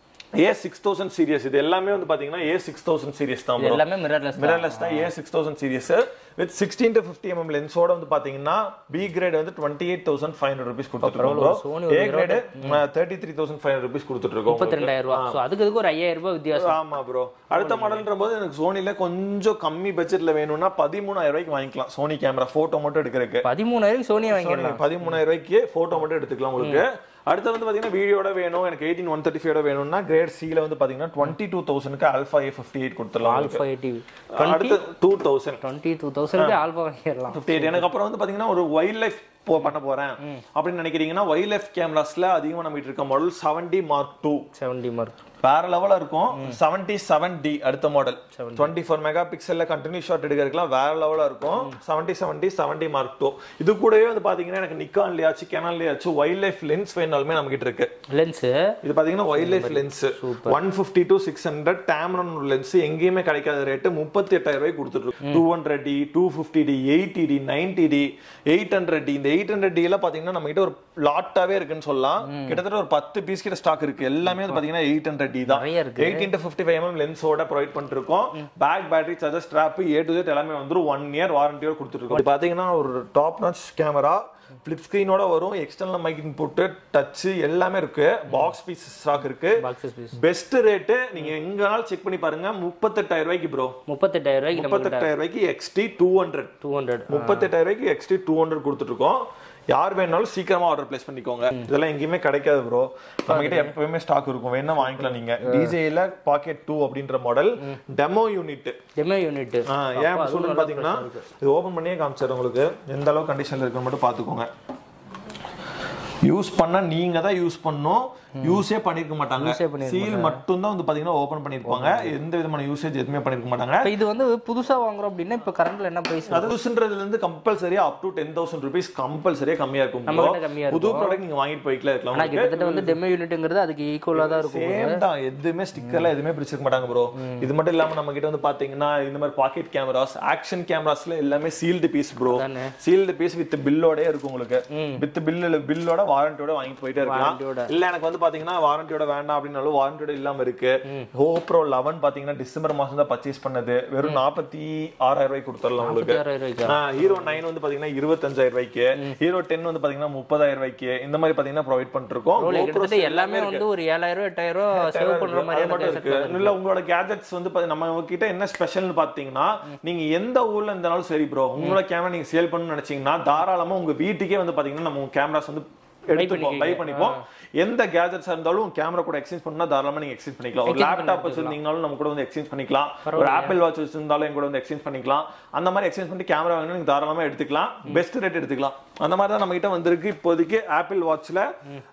ஏ சிக்ஸ் தௌசண்ட் சீரியஸ் இது எல்லாமே வந்து பாத்தீங்கன்னா ஏ சிக்ஸ் தௌசண்ட் சீரியஸ் தான் bro. எல்லாமே மிரர்லெஸ் மிரர்லெஸ் தான் A six thousand series with sixteen to fifty mm லென்ஸோட வந்து பாத்தீங்கன்னா பி கிரேட் வந்து twenty eight thousand five hundred rupees கொடுத்துருக்கோம் Sony A grade thirty three thousand five hundred rupees கொடுத்துட்டு இருக்கோம் முப்பத்தி ரெண்டாயிரம் ரூபாய் ஸோ அதுக்கு இதுக்கு ஒரு ஐயாயிரம் ரூபாய் வித்தியாசம் ஆமா ப்ரோ அடுத்த மாடல்ன்ற போது எனக்கு சோனில கொஞ்சம் கம்மி பட்ஜெட்ல வேணும்னா பதிமூணாயிரம் ரூபாய்க்கு வாங்கிக்கலாம் சோனி கேமரா போட்டோ மட்டும் எடுக்கிறதுக்கு பதிமூணாயிரம் சோனியா வாங்கிடலாம் பதிமூணாயிரம் ரூபாய்க்கு போட்டோ மட்டும் எடுத்துக்கலாம் உங்களுக்கு அடுத்து வந்து பாத்தீங்கன்னா வீடியோட வேணும் எனக்கு எயிட்டீன் ஒன் தேர்ட்டி ஃபைவ் வேணும்னா கிரேட் சில வந்து பாத்தீங்கன்னா டுவெண்ட்டி டூ தௌசண்ட்க்கு அல்ஃபா ஏ ஃபிஃப்டி எயிட் கொடுத்துடலாம் ஆல்ஃபா எயிட்டி அடுத்து two thousand twenty two thousand alpha வாங்கிடலாம் ஃபிஃப்டி எயிட் எனக்கு அப்புறம் வந்து பாத்தீங்கன்னா ஒரு வைல்ட் லைஃப் போ பண்ண போறேன் அப்படின்னு நினைக்கிறீங்கன்னா வைல்ட் கேமராஸ்ல அதிகமா நம்ம இருக்க model seventy mark two seventy mark வேற லெவலா இருக்கும் செவன்டி செவன் டி அடுத்த மாடல் டுவெண்ட்டி ஃபோர் மெகா பிக்சல்ல கண்டினியூ ஷாட் எடுக்கிறதுக்குலாம் வேற லெவலா இருக்கும் seventy seventy seventy mark two இது கூடவே வந்து பாத்தீங்கன்னா எனக்கு நிக்கான்லயாச்சும் கெனான்லயாச்சும் வைல்ட் லைஃப் லென்ஸ் வேணாலுமே நம்ம கிட்ட இருக்கு லென்ஸு இது பாத்தீங்கன்னா wild life lens one fifty to six hundred Tamron lens எங்கேயுமே கிடைக்காத ரேட்டு முப்பத்தி எட்டாயிரம் ரூபாய் கொடுத்துட்டு two hundred D two fifty D eighty D ninety D eight hundred D இந்த எயிட் ஹண்ட்ரட் டில பாத்தீங்கன்னா நம்ம கிட்ட ஒரு லாட்டாவே இருக்குன்னு சொல்லலாம் கிட்டத்தட்ட ஒரு பத்து பீஸ் கிட்ட ஸ்டாக் இருக்கு எல்லாமே வந்து பாத்தீங்கன்னா எயிட் ஹண்ட்ரட் டி தான் நிறைய இருக்கு eight into fifty five mm லென்ஸோட ப்ரொவைட் பண்ணிருக்கோம் bag battery charger strap A to Z எல்லாமே வந்துரும் ஒன் இயர் வாரண்டியோட கொடுத்துருக்கோம் இது பாத்தீங்கன்னா ஒரு டாப் நாச் கேமரா ஃபிளிப் ஸ்கிரீனோட வரும் எக்ஸ்டர்னல் மைக் இன்புட் டச் எல்லாமே இருக்கு பாக்ஸ் பீஸ் ஸ்டாக் இருக்கு பாக்ஸஸ் பீஸ் பெஸ்ட் ரேட்டு நீங்க எங்கனாலும் செக் பண்ணி பாருங்க முப்பத்தெட்டாயிரம் ரூபாய்க்கு ப்ரோ முப்பத்தெட்டாயிரம் ரூபாய்க்கு நம்ம முப்பத்தெட்டாயிரம் ரூபாய்க்கு XT two hundred two hundred முப்பத்தெட்டாயிரம் ரூபாய்க்கு எக்ஸ்டி டூ ஹண்ட்ரட் கொடுத்துட்டு இருக்கோம் யார் வேணாலும் சீக்கிரமா ஆர்டர் பிளேஸ் பண்ணிக்கோங்க இதெல்லாம் எங்கேயுமே கிடைக்காது ப்ரோ நம்ம கிட்ட எப்பவுமே ஸ்டாக் இருக்கும் வேணா வாங்கிக்கலாம் நீங்க டிஜேல பாக்கெட் டூ அப்படின்ற model demo unit demo unit ஏன் அப்படி சொல்றேன்னு பாத்தீங்கன்னா இது ஓபன் பண்ணியே காமிச்சாரு உங்களுக்கு எந்த அளவுக்கு கண்டிஷன்ல இருக்குன்னு மட்டும் பாத்துக்கோங்க யூஸ் பண்ணா நீங்க தான் யூஸ் பண்ணணும் யூஸே பண்ணிருக்க மாட்டாங்க Use ஏ பண்ணிருக்க சீல் மட்டும் தான் வந்து பாத்தீங்கன்னா ஓபன் பண்ணிருப்பாங்க எந்த விதமான யூசேஜ் எதுவுமே பண்ணிருக்க மாட்டாங்க இப்போ இது வந்து புதுசா வாங்குறோம் அப்படின்னா இப்போ கரண்ட்ல என்ன பிரைஸ் அது யூஸ்ன்றதுல இருந்து கம்பல்சரியா up to ten thousand rupees கம்பல்சரியா கம்மியா இருக்கும் நம்ம bro. கிட்ட கம்மியா புது ப்ராடக்ட் நீங்க வாங்கிட்டு போய்க்கலாம் ஆனா இருக்கலாம் கிட்டத்தட்ட வந்து டெமோ யூனிட்ங்கிறது அதுக்கு ஈக்குவலா தான் இருக்கும் சேம் தான் எதுவுமே ஸ்டிக்கர்ல எதுவுமே பிடிச்சிருக்க மாட்டாங்க ப்ரோ இது மட்டும் இல்லாம நம்ம கிட்ட வந்து பாத்தீங்கன்னா இந்த மாதிரி பாக்கெட் கேமராஸ் ஆக்ஷன் கேமராஸ்ல எல்லாமே சீல்டு பீஸ் ப்ரோ தானே. சீல்டு பீஸ் வித் பில்லோட இருக்கும் உங்களுக்கு வித் பில்லு பில்லோட வாரண்டியோட வாங்கிட்டு போயிட்டே இருக்கலாம் வாரண்டியோட. இல்ல எனக்கு வந்து பாத்தீங்கன்னா வாரண்டியோட வேண்டாம் அப்படின்னாலும் வாரண்டியோட இல்லாம இருக்கு GoPro 11 பாத்தீங்கன்னா டிசம்பர் மாசம் தான் பர்ச்சேஸ் பண்ணது வெறும் நாற்பத்தி ஆறாயிரம் ரூபாய்க்கு கொடுத்துடலாம் உங்களுக்கு முப்பத்தாயிரம் ரூபாய்க்கு ஹீரோ நைன் வந்து பாத்தீங்கன்னா இருபத்தஞ்சாயிரம் ரூபாய்க்கு ஹீரோ டென் வந்து பாத்தீங்கன்னா முப்பதாயிரம் ரூபாய்க்கு இந்த மாதிரி பாத்தீங்கன்னா ப்ரொவைட் பண்ணிட்டு இருக்கோம் ரோல் GoPro கிட்டத்தட்ட எல்லாமே வந்து ஒரு ஏழாயிரம் எட்டாயிரம் சேவ் பண்ற அது மாதிரியான மட்டும் gadget இருக்கு இல்ல உங்களோட கேஜெட்ஸ் வந்து பாத்தீங்கன்னா, நம்ம கிட்ட என்ன ஸ்பெஷல்னு பாத்தீங்கன்னா நீங்க எந்த ஊர்ல இருந்தாலும் சரி ப்ரோ உங்களோட கேமரா நீங்க சேல் பண்ணணும்னு நினைச்சீங்கன்னா தாராளமா உங்க வீட்டுக்கே வந்து பாத்தீங்கன்னா நம்ம கேமராஸ் வந்து எடுத்துப்போம் பை பண்ணிப்போம் எந்த கேஜெட்ஸ் இருந்தாலும் கேமரா கூட எக்ஸ்சேஞ்ச் பண்ணா தாராளமா நீங்க எக்ஸ்சேஞ்ச் பண்ணிக்கலாம் ஒரு லேப்டாப் வச்சிருந்தீங்கனாலும் நம்ம கூட வந்து எக்ஸ்சேஞ்ச் பண்ணிக்கலாம் ஒரு ஆப்பிள் வாட்ச் வச்சிருந்தாலும் எங்க கூட வந்து எக்ஸ்சேஞ்ச் பண்ணிக்கலாம் அந்த மாதிரி எக்ஸ்சேஞ்ச் பண்ணி கேமரா வாங்கினா நீங்க தாராளமா எடுத்துக்கலாம் பெஸ்ட் ரேட் எடுத்துக்கலாம் அந்த மாதிரி தான் நம்ம கிட்ட வந்திருக்கு இப்போதைக்கு ஆப்பிள் வாட்ச்ல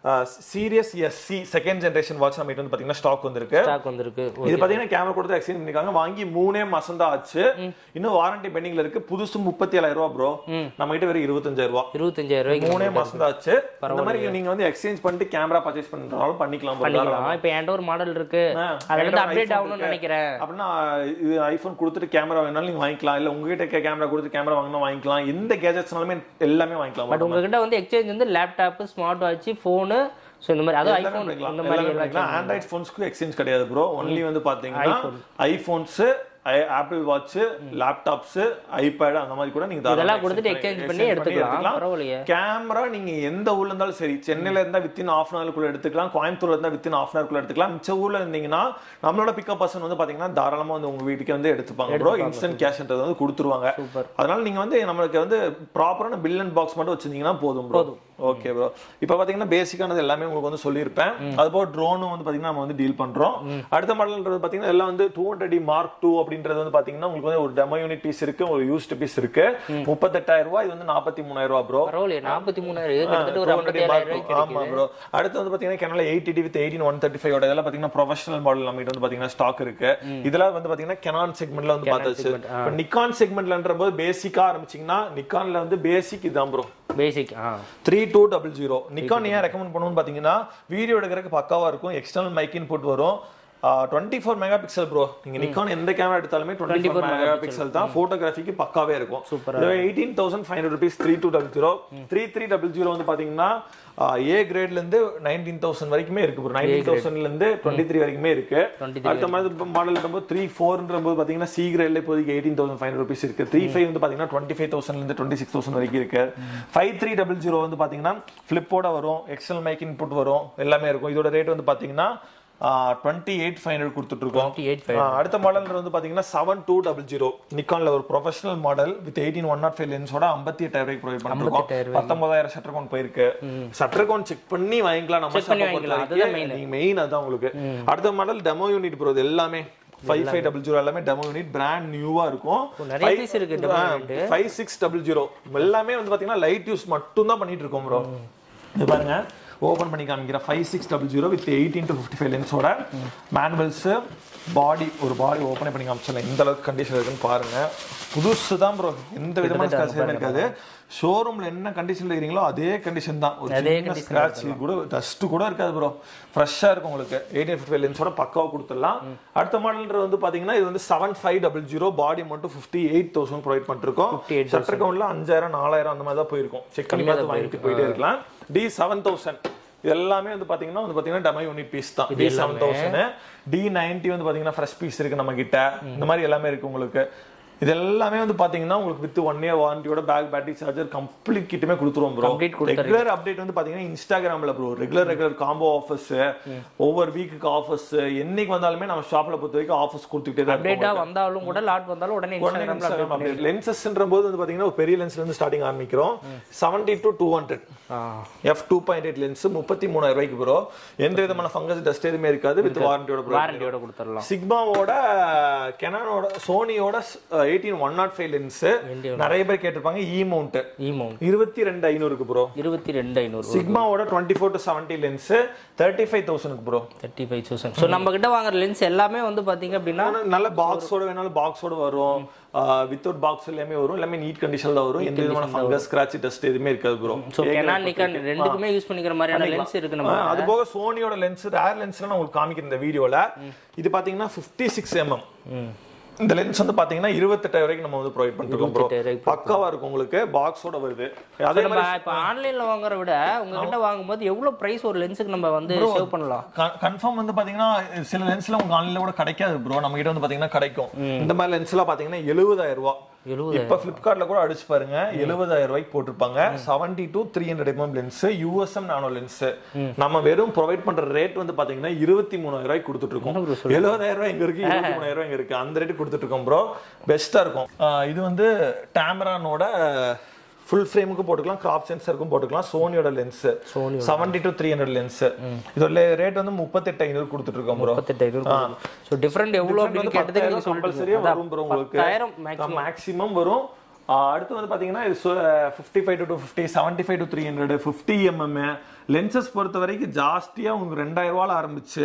series SE second generation watch நம்ம கிட்ட வந்து பாத்தீங்கன்னா ஸ்டாக் வந்திருக்கு ஸ்டாக் வந்திருக்கு இது பாத்தீங்கன்னா கேமரா கொடுத்து எக்ஸ்சேஞ்ச் பண்ணிருக்காங்க வாங்கி மூணே மாசம் தான் ஆச்சு இன்னும் வாரண்டி பெண்டிங்ல இருக்கு புதுசு முப்பத்தி ஏழாயிரம் ரூபா ப்ரோ நம்ம கிட்ட வெறும் இருபத்தஞ்சாயிரம் ரூபா இருபத்தஞ்சாயிரம் ரூபாய்க்கு மூணே மாசம் தான் ஆச்சு இந்த மாதிரி நீங்க வந்து எக்ஸ்சேஞ்ச் பண்ணிட்டு கேமரா பர்ச்சேஸ் பண்றதாலும் பண்ணிக்கலாம் bro. பண்ணிக்கலாம் இப்போ என்கிட்ட ஒரு மாடல் இருக்கு ஆ, அதுல இருந்து என்கிட்ட அப்டேட் iPhone ஆகணும்னு இருக்கு. நினைக்கிறேன் அப்படின்னா இது ஐபோன் கொடுத்துட்டு கேமரா வேணாலும் நீங்க வாங்கிக்கலாம் இல்ல உங்ககிட்ட கேமரா கொடுத்து கேமரா வாங்கினா வாங்கிக்கலாம் எந்த கேஜெட்ஸ்னாலுமே எல்லாமே வாங்கிக்கலாம் பட் உங்ககிட்ட வந்து எக்ஸ்சேஞ்ச் வந்து laptop smart watch phone so இந்த மாதிரி அதுவும் ஐஃபோன் இந்த மாதிரி எல்லாம் ஆண்ட்ராய்ட் போன்ஸ்க்கு எக்ஸ்சேஞ்ச் கிடையாது ப்ரோ ஒன்லி வந்து பாத்தீங்கன்னா iPhones Apple watch laptops iPad அந்த மாதிரி கூட நீங்க தாராளமா இதெல்லாம் கொடுத்துட்டு exchange பண்ணி எடுத்துக்கலாம். பரவாயில்லையே. கேமரா நீங்க எந்த ஊர்ல இருந்தாலும் சரி சென்னையில இருந்தா வித்தின் ஆஃப் அன் குள்ள எடுத்துக்கலாம் கோயம்புத்தூர்ல இருந்தா வித்தின் ஆஃப் அன் குள்ள எடுத்துக்கலாம் மிச்ச ஊர்ல இருந்தீங்கன்னா நம்மளோட பிக்கப் பர்சன் வந்து பாத்தீங்கன்னா தாராளமா வந்து உங்க வீட்டுக்கு வந்து எடுத்துப்பாங்க ப்ரோ இன்ஸ்டன்ட் கேஷ்ன்றது வந்து கொடுத்துருவாங்க சூப்பர் அதனால நீங்க வந்து நம்மளுக்கு வந்து ப்ராப்பரான பில் அண்ட் பாக்ஸ் மட்டும் வச்சிருந்தீங்கன்னா போதும் ப்ரோ ஓகே ப்ரோ இப்போ பாத்தீங்கன்னா பேசிக்கானது எல்லாமே உங்களுக்கு வந்து சொல்லியிருப்பேன் அது போக ட்ரோனும் வந்து பாத்தீங்கன்னா நம்ம வந்து டீல் பண்றோம் அடுத்த மாடல்ன்றது பாத்தீங்கன்னா எல்லாம் வந்து டூ ஹண்ட்ரட் மார்க் டூ அப்படின்றது வந்து பாத்தீங்கன்னா உங்களுக்கு வந்து ஒரு டெமோ யூனிட் பீஸ் இருக்கு ஒரு யூஸ்ட் பீஸ் இருக்கு முப்பத்தெட்டாயிரம் ரூபாய் இது வந்து நாற்பத்தி மூணாயிரம் ரூபாய் ப்ரோ பரவாயில்லையே நாற்பத்தி மூணாயிரம் கிட்டத்தட்ட ஒரு 200 ஐம்பத்தாயிரம் mark ரூபாய்க்கு ஆமா ப்ரோ அடுத்து வந்து பாத்தீங்கன்னா கேனல eight D with eighteen one thirty five இதெல்லாம் பாத்தீங்கன்னா ப்ரொஃபஷனல் மாடல் நம்ம கிட்ட வந்து பாத்தீங்கன்னா ஸ்டாக் இருக்கு இதெல்லாம் வந்து பாத்தீங்கன்னா கெனான் செக்மெண்ட்ல வந்து பார்த்தாச்சு இப்போ நிக்கான் செக்மெண்ட்லன்ற போது பேசிக்கா ஆரம்பிச்சீங்கன்னா நிக்கான்ல வந்து பேசிக் இதான் ப்ரோ பேசிக் ஆ three two double zero Nikon ஏன் ரெக்கமெண்ட் பண்ணுவோம்னு பாத்தீங்கன்னா வீடியோ எடுக்கிறதுக்கு பக்காவா இருக்கும் எக்ஸ்டர்னல் மைக் இன்புட் வரும் twenty four mega pixel bro நீங்க நிக்கான் எந்த கேமரா எடுத்தாலுமே டுவெண்ட்டி ஃபோர் மெகா பிக்சல் தான் போட்டோகிராஃபிக்கு பக்காவே இருக்கும் eighteen thousand five hundred rupees three two double zero three three double zero வந்து பாத்தீங்கன்னா ஏ கிரேட்ல இருந்து நைன்டீன் தௌசண்ட் வரைக்குமே இருக்கு ப்ரோ நைன்டீன் தௌசண்ட்ல இருந்து டுவெண்ட்டி த்ரீ வரைக்குமே இருக்கு 23 அடுத்த மாதிரி மாடல் போது த்ரீ ஃபோர்ன்ற போது பாத்தீங்கன்னா சி கிரேட்ல இப்போதைக்கு எயிட்டீன் தௌசண்ட் ஃபைவ் ருபீஸ் இருக்கு த்ரீ ஃபைவ் வந்து பாத்தீங்கன்னா டுவெண்ட்டி ஃபைவ் தௌசண்ட்ல இருந்து டுவெண்ட்டி சிக்ஸ் தௌசண்ட் வரைக்கும் இருக்கு ஃபைவ் த்ரீ டபுள் ஜீரோ வந்து பாத்தீங்கன்னா ஃபிளிப்போட வரும் எக்ஸல் மைக் இன்புட் வரும் எல்லாமே இருக்கும் இதோட ரேட் வந்து பாத்தீங்கன்னா டுவெண்ட்டி எயிட் ஃபைவ் ஹண்ட்ரட் கொடுத்துட்டு இருக்கோம் 28 ஆ, அடுத்த மாடல் வந்து பாத்தீங்கன்னா செவன் டூ டபுள் ஜீரோ நிக்கான்ல ஒரு professional model with eighteen one nought five லென்ஸோட ஐம்பத்தி எட்டாயிரம் ரூபாய்க்கு ப்ரொவைட் பண்ணிருக்கோம் பத்தொன்பதாயிரம் ஷட்டர் கவுண்ட் போயிருக்கு ஷட்டர் கவுண்ட் செக் பண்ணி வாங்கிக்கலாம் நம்ம Check பண்ணி shop-அ வாங்கிக்கலாம். பொறுத்த வரைக்கும். நீங்க மெயின் அதான் உங்களுக்கு அடுத்த மாடல் டெமோ யூனிட் ப்ரோ இது எல்லாமே ஃபைவ் ஃபைவ் டபுள் ஜீரோ எல்லாமே டெமோ யூனிட் பிராண்ட் நியூவா இருக்கும் நிறைய piece இருக்கு demo unit. Five six double zero எல்லாமே வந்து பாத்தீங்கன்னா லைட் யூஸ் மட்டும் தான் பண்ணிட்டு இருக்கோம் ப்ரோ இது பாருங்க ஓபன் பண்ணி காமிக்கிற five six double zero with eighteen to fifty five லென்ஸோட மேனுவல்ஸ் பாடி ஒரு பாடி ஓப்பன் பண்ணி காமிச்சிடலாம் எந்த அளவுக்கு கண்டிஷன் இருக்குன்னு பாருங்க புதுசு தான் ப்ரோ எந்த விதமான ஸ்கிராட்ச் இருக்காது ஷோரூம்ல என்ன கண்டிஷன்ல இருக்கிறீங்களோ அதே கண்டிஷன் தான் ஒரு அதே சின்ன ஸ்கிராட்ச் கூட டஸ்ட் கூட இருக்காது ப்ரோ ஃப்ரெஷ்ஷா இருக்கும் உங்களுக்கு எயிட்டீன் ஃபிஃப்டி லென்ஸோட பக்காவா கொடுத்துடலாம் அடுத்த மாடல்ன்றது வந்து பாத்தீங்கன்னா இது வந்து seven five double zero body மட்டும் ஃபிஃப்டி எயிட் தௌசண்ட் ப்ரொவைட் பண்ணிருக்கோம் 58,000. ஷட்டர் கவுண்ட்ல அஞ்சாயிரம் நாலாயிரம் அந்த மாதிரி தான் போயிருக்கும் செக் பண்ணி பார்த்து வாங்கிட்டு போயிட்டே இருக்கலாம் டி செவன் தௌசண்ட் இது எல்லாமே வந்து பாத்தீங்கன்னா வந்து பாத்தீங்கன்னா டெமோ யூனிட் பீஸ் தான் D seven thousand D ninety வந்து பாத்தீங்கன்னா ஃப்ரெஷ் பீஸ் இருக்கு நம்ம கிட்ட இந்த மாதிரி எல்லாமே இருக்கு உங்களுக்கு இது எல்லாமே வந்து பாத்தீங்கன்னா உங்களுக்கு வித் ஒன் இயர் வாரண்டியோட பேக் பேட்டரி சார்ஜர் கம்ப்ளீட் கிட்டுமே கொடுத்துருவோம் ப்ரோ Complete கொடுத்துறீங்க. ரெகுலர் அப்டேட் வந்து பாத்தீங்கன்னா இன்ஸ்டாகிராம்ல bro regular regular combo offers ஒவ்வொரு வீக்குக்கு ஆஃபர்ஸ் என்னைக்கு வந்தாலுமே நம்ம ஷாப்ல பொறுத்த வரைக்கும் ஆஃபர்ஸ் கொடுத்துக்கிட்டே தான் இருப்போம். அப்டேட்டா வந்தாலும் கூட லாட் வந்தாலும் உடனே இன்ஸ்டாகிராம்ல update பண்ணி- லென்சஸ்ன்ற போது வந்து பாத்தீங்கன்னா ஒரு பெரிய லென்ஸ்ல இருந்து ஸ்டார்டிங் ஆரம்பிக்கிறோம் செவன்டி டு டூ ஹண்ட்ரட் ஆ F two point eight lens முப்பத்தி மூணாயிரம் ரூபாய்க்கு ப்ரோ எந்த விதமான ஃபங்கஸ் டஸ்ட் எதுவுமே இருக்காது வித் வாரண்டியோட ப்ரோ வாரண்டியோட கொடுத்துடலாம் சிக்மாவோட கெனானோட சோனியோட eighteen one nought five lens நிறைய பேர் கேட்டிருப்பாங்க இ மவுண்ட் இமௌண்ட் இருபத்தி ரெண்டு ஐநூறுக்கு ப்ரோ இருபத்தி ரெண்டு ஐநூறு சிக்மாவோட twenty four to seventy lens thirty five தௌசண்ட்க்கு bro thirty five thousand so நம்ம கிட்ட வாங்குற லென்ஸ் எல்லாமே வந்து பாத்தீங்க அப்படின்னா நல்ல பாக்ஸோட வேணாலும் பாக்ஸோட வரும் வித்தவுட் பாக்ஸ் எல்லாமே வரும் எல்லாமே நீட் கண்டிஷன்ல வரும் எந்த விதமான ஃபங்கஸ் ஸ்கிராட்ச் டஸ்ட் எதுவுமே இருக்காது ப்ரோ ஸோ கெனான் நிக்கான் ரெண்டுக்குமே யூஸ் பண்ணிக்கிற மாதிரியான லென்ஸ் இருக்கு நம்ம அது போக சோனியோட லென்ஸ் ரேர் லென்ஸ்ல நான் உங்களுக்கு காமிக்கிறேன் இந்த வீடியோல இது பாத்தீங்கன்னா 56 சிக்ஸ் எம்எம் இந்த லென்ஸ் வந்து பாத்தீங்கன்னா இருபத்தெட்டாயிரம் வரைக்கும் நம்ம வந்து ப்ரொவைட் பண்ணிருக்கோம் ப்ரோ 28,000 பக்காவா இருக்கும் உங்களுக்கு பாக்ஸோட வருது அதே நம்ம இப்போ ஆன்லைன்ல வாங்குற விட உங்ககிட்ட வாங்கும்போது எவ்வளவு பிரைஸ் ஒரு லென்ஸுக்கு நம்ம வந்து சேவ் பண்ணலாம் கன்ஃபார்ம் வந்து பாத்தீங்கன்னா சில லென்ஸ்ல உங்க ஆன்லைன்ல கூட கிடைக்காது ப்ரோ நம்ம கிட்ட வந்து பாத்தீங்கன்னா கிடைக்கும் இந்த மாதிரி லென்ஸ்லாம் பாத்தீங்கன்னா எழுபதாயிரம் ரூபாய் எழுபது இப்ப பிளிப்கார்ட்ல கூட அடிச்சு பாருங்க எழுபதாயிரம் ரூபாய்க்கு போட்டிருப்பாங்க seventy to three hundred mm lens USM nano lens நம்ம வெறும் ப்ரொவைட் பண்ற ரேட் வந்து பாத்தீங்கன்னா இருபத்தி மூணாயிரம் ரூபாய்க்கு கொடுத்துட்டு இருக்கோம் எழுபதாயிரம் ரூபாய் எங்க இருக்கு இருபத்தி மூணாயிரம் ரூபாய் எங்க இருக்கு அந்த ரேட்டு கொடுத்துட்டு இருக்கோம் ப்ரோ பெஸ்டா இருக்கும் ஆஹ் இது வந்து டேமரானோட ஃபுல் ஃப்ரேமுக்கு போட்டுக்கலாம் கிராப் சென்சருக்கும் போட்டுக்கலாம் சோனியோட lens Sony seventy to three hundred lens இதோட ரேட் வந்து முப்பத்தெட்டு ஐநூறு கொடுத்துட்டு இருக்கோம் ப்ரோ முப்பத்தெட்டாயிரம் ஸோ டிஃப்ரெண்ட் எவ்வளோ அப்படின்னு கேட்டதுக்கு நீங்க கம்பல்சரியா சொல்லிட்டு வரும் ப்ரோ உங்களுக்கு பத்தாயிரம் மேக்ஸிமம் மேக்ஸிமம் வரும் ஆஹ் அடுத்து வந்து பாத்தீங்கன்னா இது fifty five to two fifty seventy five to three hundred fifty mm lenses பொறுத்த வரைக்கும் ஜாஸ்தியா உங்களுக்கு ரெண்டாயிரம் ரூபால ஆரம்பிச்சு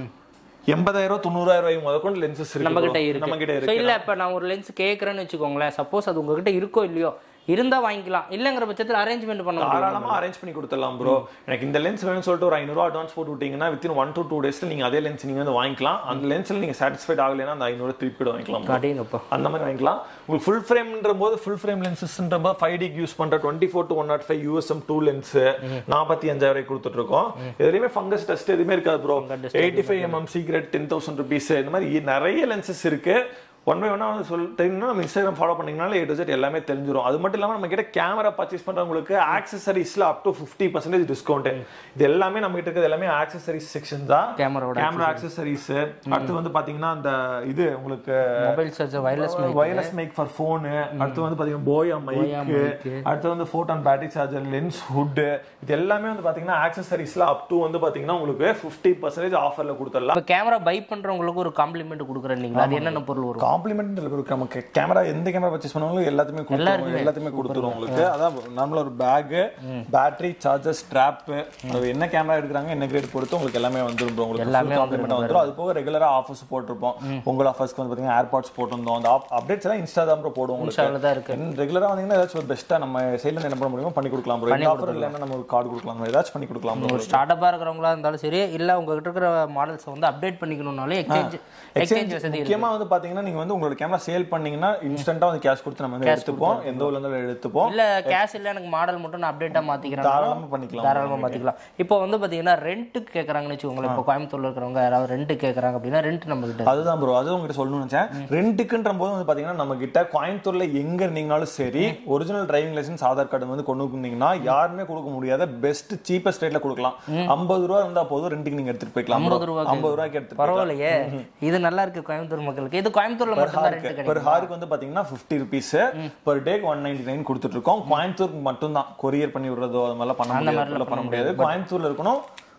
எண்பதாயிரம் தொண்ணூறாயிரம் ரூபாய் முதற்கொண்டு லென்சஸ் இருக்கு நம்ம கிட்ட bro. இருக்கு நம்ம கிட்ட ஸோ இருக்கு இல்ல இப்ப நான் ஒரு லென்ஸ் கேட்கறேன்னு வச்சுக்கோங்களேன் சப்போஸ் அது உங்ககிட்ட இருக்கோ இல்லையோ இருந்தா வாங்கிக்கலாம் இல்லங்கிற பட்சத்துல அரேஞ்ச்மெண்ட் பண்ண முடியும் தாராளமா அரேஞ்ச் பண்ணி கொடுத்துடலாம் ப்ரோ எனக்கு இந்த லென்ஸ் வேணும்னு சொல்லிட்டு ஒரு ஐநூறு அட்வான்ஸ் போட்டு விட்டீங்கன்னா வித்தின் ஒன் டு டூ டேஸ்ல நீங்க அதே லென்ஸ் நீங்க வந்து வாங்கிக்கலாம் அந்த லென்ஸ்ல நீங்க சாட்டிஸ்ஃபைட் ஆகலைன்னா அந்த ஐநூறு திருப்பி கூட வாங்கிக்கலாம் bro. அடேங்கப்பா அந்த மாதிரி வாங்கிக்கலாம் உங்களுக்கு ஃபுல் ஃப்ரேம்ன்ற போது ஃபுல் ஃப்ரேம் லென்சஸ்ன்ற போது ஃபைவ் டிக்கு யூஸ் பண்ற twenty four to one nought five USM two lens நாற்பத்தி அஞ்சாயிரம் வரைக்கும் கொடுத்துட்டு இருக்கோம் எதுலையுமே ஃபங்கஸ் டெஸ்ட் எதுவுமே இருக்காது bro eighty five mm secret ten thousand rupees இந்த மாதிரி நிறைய லென்சஸ் இருக்கு ஒன் பை ஒன்னா வந்து சொல் தெரியும்னா நம்ம இன்ஸ்டாகிராம் ஃபாலோ பண்ணீங்கனால ஏ டு Z எல்லாமே தெரிஞ்சிரும் அது மட்டும் இல்லாம நம்ம கிட்ட கேமரா பர்ச்சேஸ் பண்றவங்களுக்கு ஆக்சசரிஸ்ல up to fifty percentage discount இது எல்லாமே நம்ம கிட்ட இருக்கிறது எல்லாமே ஆக்சசரிஸ் செக்ஷன் தான் கேமராவோட கேமரா ஆக்சசரிஸ் அடுத்து வந்து பாத்தீங்கன்னா அந்த இது உங்களுக்கு mobile charger wireless wireless mic for phone அடுத்து வந்து பாத்தீங்கன்னா போயா மைக் அடுத்து வந்து photon battery charger lens hood இது எல்லாமே வந்து பாத்தீங்கன்னா ஆக்சசரிஸ்ல அப் டு வந்து பாத்தீங்கன்னா உங்களுக்கு ஃபிஃப்டி பர்சன்டேஜ் ஆஃபர்ல கொடுத்துடலாம் இப்போ கேமரா பை பண்றவங்களுக்கு ஒரு காம்ப்ளிமெண்ட் கொடுக்குறேன் நீங்களா அது என்னென்ன பொருள் வரும் காம்ப்ளிமெண்ட் இருக்கு நமக்கு கேமரா எந்த கேமரா பர்ச்சேஸ் பண்ணாலும் எல்லாத்தையுமே கொடுத்துருவோம் எல்லாத்தையுமே கொடுத்துருவோம் உங்களுக்கு அதான் நம்மள ஒரு பேக் பேட்டரி சார்ஜர் ஸ்ட்ராப் என்ன கேமரா எடுக்கிறாங்க என்ன கிரேட் பொறுத்து உங்களுக்கு எல்லாமே வந்துரும் bro. உங்களுக்கு எல்லாமே எல்லாமே காம்ப்ளிமெண்ட் வந்துரும் அது போக ரெகுலரா ஆஃபர்ஸ் போட்டிருப்போம் உங்கள் ஆஃபர்ஸ்க்கு வந்து பாத்தீங்கன்னா ஏர்பாட்ஸ் போட்டிருந்தோம் அந்த அப்டேட்ஸ் எல்லாம் இன்ஸ்டா தான் bro போடுவோம் உங்களுக்கு இன்ஸ்டாவில் தான் இருக்கு ரெகுலரா வந்தீங்கன்னா ஏதாச்சும் ஒரு பெஸ்ட்டா நம்ம சைடுல இருந்து என்ன பண்ண முடியுமோ பண்ணி கொடுக்கலாம் ப்ரோ இந்த ஆஃபர் இல்லைன்னா நம்ம ஒரு கார்டு கொடுக்கலாம் bro. ஏதாச்சும் பண்ணி கொடுக்கலாம் bro. ஒரு ஸ்டார்ட் அப்பாக இருக்கிறவங்களா இருந்தாலும் சரி இல்ல உங்ககிட்ட இருக்கிற மாடல்ஸ் வந்து அப்டேட் பண்ணிக்கணும்னாலும் எக்ஸ்சேஞ்ச் எக்ஸ்சேஞ்ச் வசதி இருக்கு முக்கியமா வந்து பாத்தீங்கன்னா நீங்க வந்து உங்களோட கேமரா சேல் பண்ணீங்கன்னா இன்ஸ்டன்ட்டா வந்து கேஷ் கொடுத்து நம்ம வந்து எடுத்துப்போம் எந்த ஊர்ல இருந்தாலும் எடுத்துப்போம் இல்ல கேஷ் இல்ல எனக்கு மாடல் மட்டும் நான் அப்டேட்டா மாத்திக்கிறேன் தாராளமா பண்ணிக்கலாம் தாராளமா மாத்திக்கலாம் இப்போ வந்து பாத்தீங்கன்னா ரெண்ட்டுக்கு கேக்குறாங்கன்னு வச்சுக்கோங்களேன் இப்போ கோயம்புத்தூர்ல இருக்கிறவங்க யாராவது ரெண்ட் கேக்குறாங்க அப்படின்னா ரெண்ட் நம்ம கிட்ட அதுதான் ப்ரோ அது உங்ககிட்ட சொல்லணும்னு நினைச்சேன் ரெண்டுக்குன்ற போது வந்து பாத்தீங்கன்னா நம்ம கிட்ட கோயம்புத்தூர்ல எங்க இருந்தீங்கனாலும் சரி original driving licence Aadhaar card வந்து கொண்டு வந்தீங்கன்னா யாருமே கொடுக்க முடியாத பெஸ்ட் சீப்பஸ்ட் ரேட்ல கொடுக்கலாம் ஐம்பது ரூபா இருந்தா போதும் ரெண்டுக்கு நீங்க எடுத்துட்டு போய்க்கலாம் ஐம்பது ரூபாய்க்கு. ஐம்பது ரூபாய்க்கு எடுத்துட்டு பரவாயில்லையே இது நல்லா இருக்கு கோயம்புத்தூர் மக்களுக்கு இது கோயம்புத்தூர்ல மட்டும் தான் ரெண்ட் பெர் கிடைக்கும் ஹாருக்கு வந்து பாத்தீங்கன்னா ஃபிஃப்டி ருபீஸ் பர் டேக்கு ஒன் நைன்டி நைன் கொடுத்துட்டு இருக்கோம் கோயம்புத்தூருக்கு மட்டும் தான் கொரியர் பண்ணி விடுறதோ அது மாதிரிலாம் பண்ண முடியாது உள்ள பண்ண முடியாது கோயம்புத்தூர்ல இருக்கணும்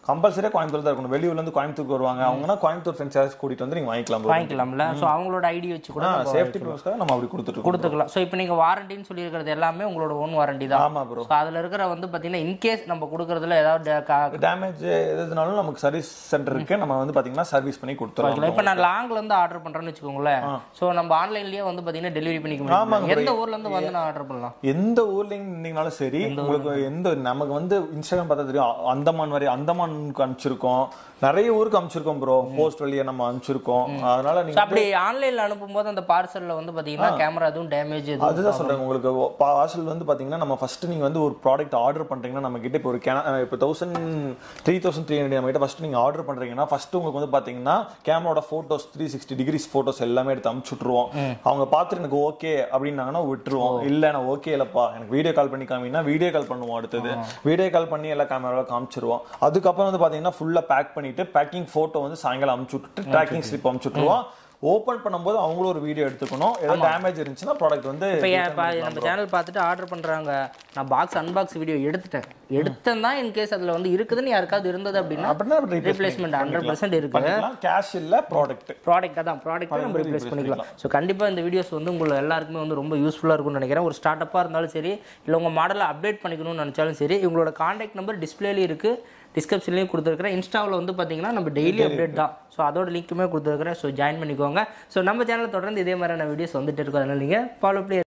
கம்பல்சரியா கோயம்புத்தூர் தான் இருக்கணும் வெளியூர்ல இருந்து கோயம்புத்தூருக்கு வருவாங்க அவங்கன்னா கோயம்புத்தூர் ஃப்ரெண்ட்ஸ் யாராச்சும் கூட்டிட்டு வந்து நீங்க வாங்கிக்கலாம் bro. வாங்கிக்கலாம்ல ஸோ அவங்களோட ஐடி வச்சு கூட நம்ம சேஃப்டி பர்பஸ்க்காக நம்ம அப்படி கொடுத்துட்டு இருக்கோம் கொடுத்துக்கலாம் ஸோ இப்போ நீங்கள் வாரண்டின்னு சொல்லியிருக்கிறது எல்லாமே உங்களோட ஓன் வாரண்டி தான் ஆமா ப்ரோ ஸோ அதில் இருக்கிற வந்து பார்த்தீங்கன்னா இன்கேஸ் நம்ம கொடுக்குறதுல ஏதாவது க- டேமேஜ் எதுனாலும் நமக்கு சர்வீஸ் சென்டர் இருக்கு நம்ம வந்து பாத்தீங்கன்னா சர்வீஸ் பண்ணி கொடுத்துருவோம் இப்போ நான் லாங்ல இருந்து ஆர்டர் பண்றேன்னு வச்சுக்கோங்களேன் ஸோ நம்ம ஆன்லைன்லயே வந்து பாத்தீங்கன்னா டெலிவரி பண்ணிக்க ஆமாங்க முடியும் எந்த ஊர்ல இருந்து வந்து நான் ஆர்டர் பண்ணலாம் எந்த ஊர்ல இருந்தீங்கனாலும் சரி உங்களுக்கு எந்த நமக்கு வந்து இன்ஸ்டாகிராம் பார்த்தா தெரியும் அ- அந்தமான் வரை அந்தமானுக்கு அனுப்பிச்சிருக்கோம் நிறைய ஊருக்கு அனுப்பிச்சிருக்கோம் ப்ரோ போஸ்ட் வழியா நம்ம அனுப்பிச்சிருக்கோம் அதனால ஸோ நீங்க அப்படி ஆன்லைன்ல அனுப்பும்போது அந்த பார்சல்ல வந்து பாத்தீங்கன்னா கேமரா எதுவும் டேமேஜ் எதுவும் அதுதான் சொல்றேன் உங்களுக்கு பார்சல் வந்து பாத்தீங்கன்னா நம்ம ஃபர்ஸ்ட் நீங்க வந்து ஒரு ப்ராடக்ட் ஆர்டர் பண்றீங்கன்னா நம்ம கிட்ட இப்போ ஒரு கேன இப்போ thousand three thousand three hundred நம்ம கிட்ட ஃபர்ஸ்ட் நீங்க ஆர்டர் பண்றீங்கன்னா ஃபர்ஸ்ட் உங்களுக்கு வந்து பாத்தீங்கன்னா கேமராவோட photos three sixty degrees photos எல்லாமே எடுத்து அனுப்பிச்சுட்ருவோம் அவங்க பார்த்துட்டு எனக்கு ஓகே அப்படின்னாங்கன்னா விட்டுருவோம் இல்ல நான் ஓகே இல்லப்பா எனக்கு வீடியோ கால் பண்ணி காமிங்கன்னா வீடியோ கால் பண்ணுவோம் அடுத்தது வீடியோ கால் பண்ணி எல்லா கேமராவில் காமிச்சிருவோம் அதுக்கப்புறம் வந்து பாத்தீங்கன்னா ஃபுல்லா பேக் பண்ணிட்டு பேக்கிங் போட்டோ வந்து சாயங்காலம் அனுப்பிச்சு விட்டுட்டு ட்ராக்கிங் ஸ்லிப் அனுப்பிச்சுட்ருவோம் ஓபன் பண்ணும்போது அவங்களும் ஒரு வீடியோ எடுத்துக்கணும் ஏதாவது டேமேஜ் இருந்துச்சுன்னா ப்ராடக்ட் வந்து இப்போ நம்ம சேனல் பார்த்துட்டு ஆர்டர் பண்றாங்க நான் பாக்ஸ் அன்பாக்ஸ் வீடியோ எடுத்துட்டேன் எடுத்தேன் தான் இன் கேஸ் அதுல வந்து இருக்குதுன்னு யாருக்காவது இருந்தது அப்படின்னா அப்படின்னா ரீப்ளேஸ்மெண்ட் ஹண்ட்ரட் பர்சன்ட் இருக்கு பண்ணிக்கலாம் கேஷ் இல்ல ப்ராடக்ட் ப்ராடக்ட் அதான் ப்ராடக்ட் நம்ம ரிப்ளேஸ் பண்ணிக்கலாம் ஸோ கண்டிப்பாக இந்த வீடியோஸ் வந்து உங்களுக்கு எல்லாருக்குமே வந்து ரொம்ப யூஸ்ஃபுல்லாக இருக்கும்னு நினைக்கிறேன் ஒரு ஸ்டார்ட் அப்பாக இருந்தாலும் சரி இல்லை உங்கள் மாடலை அப்டேட் பண்ணிக்கணும்னு நினச்சாலும் சரி இவங்களோட காண்டாக்ட் நம்பர் டிஸ்பிளேலேயும் இருக்குது டிஸ்கிரிப்ஷன்லேயும் கொடுத்துருக்கிறேன் இன்ஸ்டாவில் வந்து பார்த்தீங்கன்னா நம்ம டெய்லி அப்டேட் தான் ஸோ அதோட லிங்க்குமே கொடுத்துருக்கிறேன் ஸோ ஜாயின் பண்ணிக்கோங்க ஸோ நம்ம சேனல் தொடர்ந்து இதே மாதிரியான வீடியோஸ் வந்துட்டு இருக்கோம் அதனால நீங்கள் ஃபாலோ பண்ணி